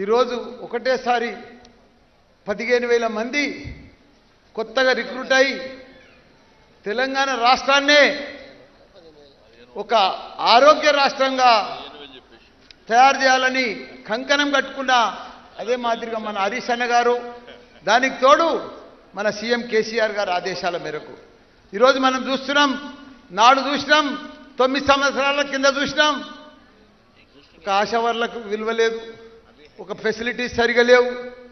ఈరోజు ఒకటేసారి పదిహేను వేల మంది కొత్తగా రిక్రూట్ అయి తెలంగాణ రాష్ట్రాన్నే ఒక ఆరోగ్య రాష్ట్రంగా తయారు చేయాలని కంకణం కట్టుకున్న అదే మాదిరిగా మన హరీష్ అన్న గారు దానికి తోడు మన సీఎం కేసీఆర్ గారి ఆదేశాల మేరకు ఈరోజు మనం చూస్తున్నాం నాడు చూసినాం తొమ్మిది సంవత్సరాల కింద చూసినాం ఒక ఆశావర్లకు విలువ లేదు ఒక ఫెసిలిటీస్ సరిగా లేవు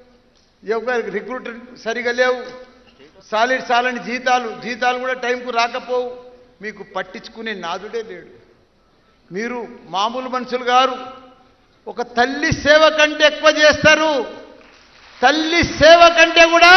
ఒక రిక్రూటర్ సరిగా లేవు సాలిడ్ సాలని జీతాలు జీతాలు కూడా టైంకు రాకపోవు మీకు పట్టించుకునే నాదుడే లేడు మీరు మామూలు మనుషులు గారు ఒక తల్లి సేవ కంటే ఎక్కువ చేస్తారు తల్లి సేవ కంటే కూడా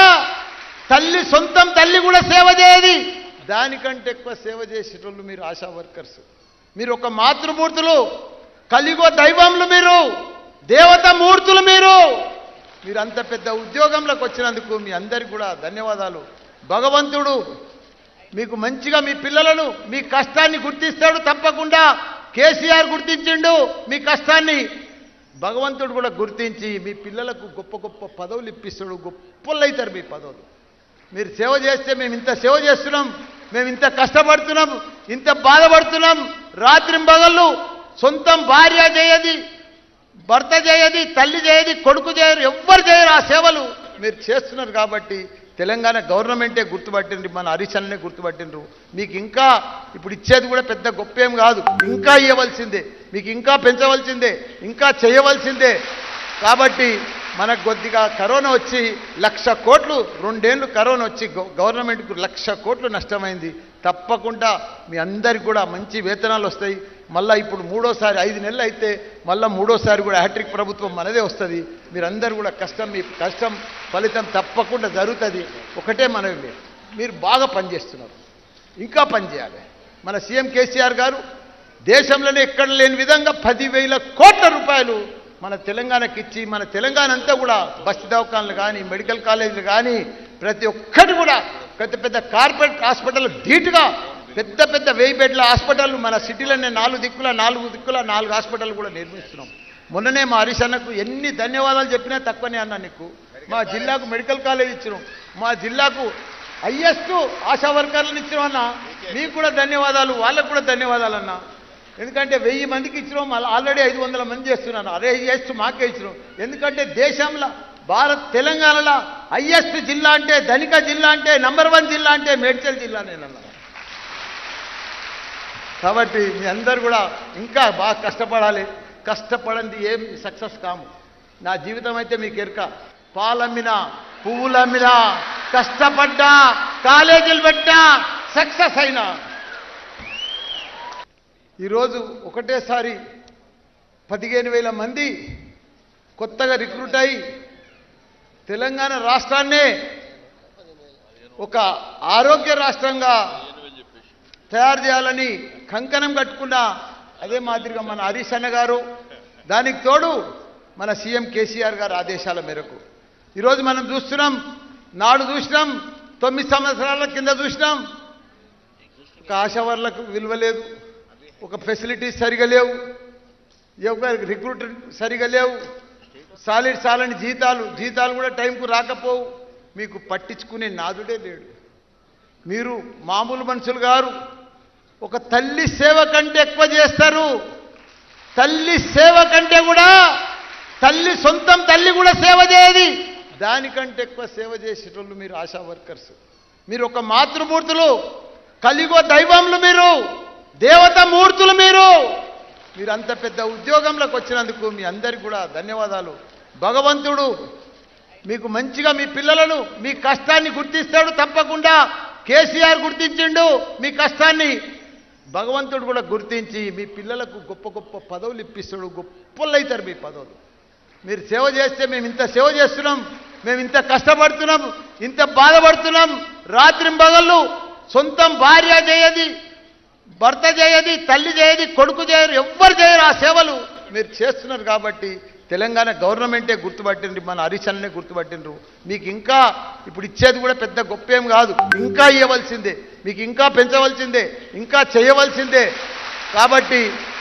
తల్లి సొంతం తల్లి కూడా సేవ చేయది దానికంటే ఎక్కువ సేవ చేసేటోళ్ళు మీరు ఆశా వర్కర్స్ మీరు ఒక మాతృమూర్తులు కలిగో దైవంలు మీరు దేవత మూర్తులు మీరు మీరు అంత పెద్ద ఉద్యోగంలోకి వచ్చినందుకు మీ అందరికి కూడా ధన్యవాదాలు భగవంతుడు మీకు మంచిగా మీ పిల్లలను మీ కష్టాన్ని గుర్తిస్తాడు తప్పకుండా కేసీఆర్ గుర్తించిండు మీ కష్టాన్ని భగవంతుడు కూడా గుర్తించి మీ పిల్లలకు గొప్ప గొప్ప పదవులు ఇప్పిస్తాడు గొప్పలు అవుతారు మీ పదవులు మీరు సేవ చేస్తే మేము ఇంత సేవ చేస్తున్నాం మేము ఇంత కష్టపడుతున్నాం ఇంత బాధపడుతున్నాం రాత్రింబగళ్ళు సొంతం భార్య చేయది భర్త చేయది తల్లి చేయది కొడుకు చేయరు ఎవ్వరు చేయరు ఆ సేవలు మీరు చేస్తున్నారు కాబట్టి తెలంగాణ గవర్నమెంటే గుర్తుపట్టిండ్రు మన హరిశన్నే గుర్తుపట్టిండ్రు మీకు ఇంకా ఇప్పుడు ఇచ్చేది కూడా పెద్ద గొప్ప ఏం కాదు ఇంకా ఇవ్వవలసిందే మీకు ఇంకా పెంచవలసిందే ఇంకా చేయవలసిందే కాబట్టి మనకు కొద్దిగా కరోనా వచ్చి లక్ష కోట్లు రెండేళ్ళు కరోనా వచ్చి గవ- గవర్నమెంట్కు లక్ష కోట్లు నష్టమైంది తప్పకుండా మీ అందరికి కూడా మంచి వేతనాలు వస్తాయి మళ్ళీ ఇప్పుడు మూడోసారి ఐదు నెలలు అయితే మళ్ళీ మూడోసారి కూడా హ్యాట్రిక్ ప్రభుత్వం మనదే వస్తుంది మీరందరూ కూడా కష్టం మీ కష్టం ఫలితం తప్పకుండా జరుగుతుంది ఒకటే మనవి మీరు మీరు బాగా పనిచేస్తున్నారు ఇంకా పనిచేయాలి మన సీఎం కేసీఆర్ గారు దేశంలోనే ఎక్కడ లేని విధంగా పదివేల కోట్ల రూపాయలు మన తెలంగాణకి ఇచ్చి మన తెలంగాణ అంతా కూడా బస్సు దవాఖానలు కానీ మెడికల్ కాలేజీలు కానీ ప్రతి ఒక్కటి కూడా పెద్ద పెద్ద కార్పొరేట్ హాస్పిటల్ ధీటుగా పెద్ద పెద్ద వెయ్యి బెడ్ల హాస్పిటల్ మన సిటీలోనే నాలుగు దిక్కుల నాలుగు దిక్కుల నాలుగు హాస్పిటల్ కూడా నిర్మిస్తున్నాం మొన్ననే మా హరీష్ అన్నకు ఎన్ని ధన్యవాదాలు చెప్పినా తక్కువనే అన్నా నీకు మా జిల్లాకు మెడికల్ కాలేజ్ ఇచ్చినాం మా జిల్లాకు హయ్యెస్ట్ ఆశా వర్కర్లను ఇచ్చినాం అన్న మీకు కూడా ధన్యవాదాలు వాళ్ళకు కూడా ధన్యవాదాలు అన్న ఎందుకంటే వెయ్యి మందికి ఇచ్చినాం మళ్ళీ ఆల్రెడీ ఐదు వందల మంది చేస్తున్నాను అదే హయ్యెస్ట్ మాకే ఇచ్చినాం ఎందుకంటే దేశంలో భారత్ తెలంగాణలో హయ్యెస్ట్ జిల్లా అంటే ధనిక జిల్లా అంటే నంబర్ వన్ జిల్లా అంటే మేడ్చల్ జిల్లానేనన్నా కాబట్టి మీ అందరు కూడా ఇంకా బాగా కష్టపడాలి కష్టపడంది ఏం సక్సెస్ కాము నా జీవితం అయితే మీకు ఎరక పాలమ్మినా పువ్వులమ్మినా కష్టపడ్డా కాలేజీలు పెట్టా సక్సెస్ అయినా ఈరోజు ఒకటేసారి పదిహేను వేల మంది కొత్తగా రిక్రూట్ అయి తెలంగాణ రాష్ట్రాన్నే ఒక ఆరోగ్య రాష్ట్రంగా తయారు చేయాలని కంకణం కట్టుకున్న అదే మాదిరిగా మన హరీష్ అన్న గారు దానికి తోడు మన సీఎం కేసీఆర్ గారి ఆదేశాల మేరకు ఈరోజు మనం చూస్తున్నాం నాడు చూసినాం తొమ్మిది సంవత్సరాల కింద చూసినాం ఒక ఆశావర్లకు విలువ లేదు ఒక ఫెసిలిటీస్ సరిగా లేవు ఒక రిక్రూటర్ సరిగా లేవు సాలిడ్ సాలని జీతాలు జీతాలు కూడా టైంకు రాకపోవు మీకు పట్టించుకునే నాదుడే లేడు మీరు మామూలు మనుషులు గారు ఒక తల్లి సేవ కంటే ఎక్కువ చేస్తారు తల్లి సేవ కంటే కూడా తల్లి సొంతం తల్లి కూడా సేవ చేయది దానికంటే ఎక్కువ సేవ చేసేటోళ్ళు మీరు ఆశా వర్కర్స్ మీరు ఒక మాతృమూర్తులు కలిగో దైవంలు మీరు దేవత మూర్తులు మీరు మీరు అంత పెద్ద ఉద్యోగంలోకి వచ్చినందుకు మీ అందరికి కూడా ధన్యవాదాలు భగవంతుడు మీకు మంచిగా మీ పిల్లలను మీ కష్టాన్ని గుర్తిస్తాడు తప్పకుండా కేసీఆర్ గుర్తించిండు మీ కష్టాన్ని భగవంతుడు కూడా గుర్తించి మీ పిల్లలకు గొప్ప గొప్ప పదవులు ఇప్పిస్తాడు గొప్పలు అవుతారు మీ పదవులు మీరు సేవ చేస్తే మేము ఇంత సేవ చేస్తున్నాం మేము ఇంత కష్టపడుతున్నాం ఇంత బాధపడుతున్నాం రాత్రింబగళ్ళు సొంతం భార్య చేయది భర్త చేయది తల్లి చేయది కొడుకు చేయరు ఎవ్వరు చేయరు ఆ సేవలు మీరు చేస్తున్నారు కాబట్టి తెలంగాణ గవర్నమెంటే గుర్తుపట్టిండ్రు మన హరిశన్నే గుర్తుపట్టిండ్రు మీకు ఇంకా ఇప్పుడు ఇచ్చేది కూడా పెద్ద గొప్ప ఏం కాదు ఇంకా ఇవ్వవలసిందే మీకు ఇంకా పెంచవలసిందే ఇంకా చేయవలసిందే కాబట్టి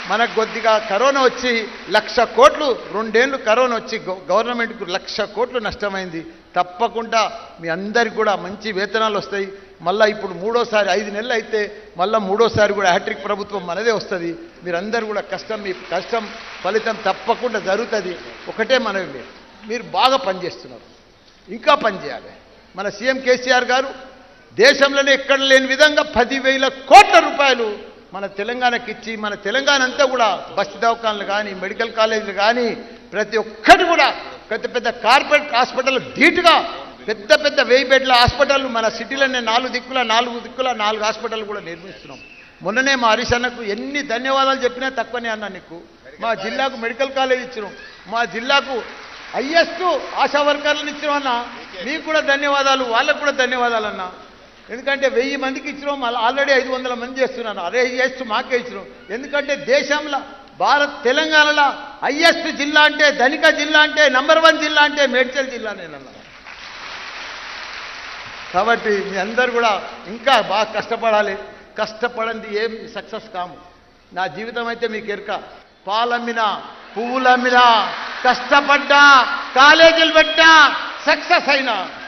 మనకు కొద్దిగా కరోనా వచ్చి లక్ష కోట్లు రెండేళ్ళు కరోనా వచ్చి గవ- గవర్నమెంట్కు లక్ష కోట్లు నష్టమైంది తప్పకుండా మీ అందరికి కూడా మంచి వేతనాలు వస్తాయి మళ్ళీ ఇప్పుడు మూడోసారి ఐదు నెలలు అయితే మళ్ళీ మూడోసారి కూడా హ్యాట్రిక్ ప్రభుత్వం మనదే వస్తుంది మీరందరూ కూడా కష్టం మీ కష్టం ఫలితం తప్పకుండా జరుగుతుంది ఒకటే మనవి మీరు మీరు బాగా పనిచేస్తున్నారు ఇంకా పనిచేయాలి మన సీఎం కేసీఆర్ గారు దేశంలోనే ఎక్కడ లేని విధంగా పదివేల కోట్ల రూపాయలు మన తెలంగాణకి ఇచ్చి మన తెలంగాణ అంతా కూడా బస్సు దవాఖానలు కానీ మెడికల్ కాలేజీలు కానీ ప్రతి ఒక్కటి కూడా పెద్ద పెద్ద కార్పొరేట్ హాస్పిటల్ ధీటుగా పెద్ద పెద్ద వెయ్యి బెడ్ల హాస్పిటల్ మన సిటీలోనే నాలుగు దిక్కుల నాలుగు దిక్కుల నాలుగు హాస్పిటల్ కూడా నిర్మిస్తున్నాం మొన్ననే మా హరీష్ అన్నకు ఎన్ని ధన్యవాదాలు చెప్పినా తక్కువనే అన్నా నీకు మా జిల్లాకు మెడికల్ కాలేజ్ ఇచ్చినాం మా జిల్లాకు హయ్యెస్ట్ ఆశా వర్కర్లను ఇచ్చినామన్నా మీకు కూడా ధన్యవాదాలు వాళ్ళకు కూడా ధన్యవాదాలు అన్నా ఎందుకంటే వెయ్యి మందికి ఇచ్చినాం మళ్ళీ ఆల్రెడీ ఐదు వందల మంది చేస్తున్నాను అదే హయ్యెస్ట్ మాకే ఇచ్చినాం ఎందుకంటే దేశంలో భారత్ తెలంగాణలో హయ్యెస్ట్ జిల్లా అంటే ధనిక జిల్లా అంటే నంబర్ వన్ జిల్లా అంటే మేడ్చల్ జిల్లానేనన్నా కాబట్టి మీ అందరు కూడా ఇంకా బాగా కష్టపడాలి కష్టపడంది ఏం సక్సెస్ కాము నా జీవితం అయితే మీకు ఎరక పాలమ్మినా పువ్వులమ్మినా కష్టపడ్డా కాలేజీలు పెట్టా సక్సెస్ అయినా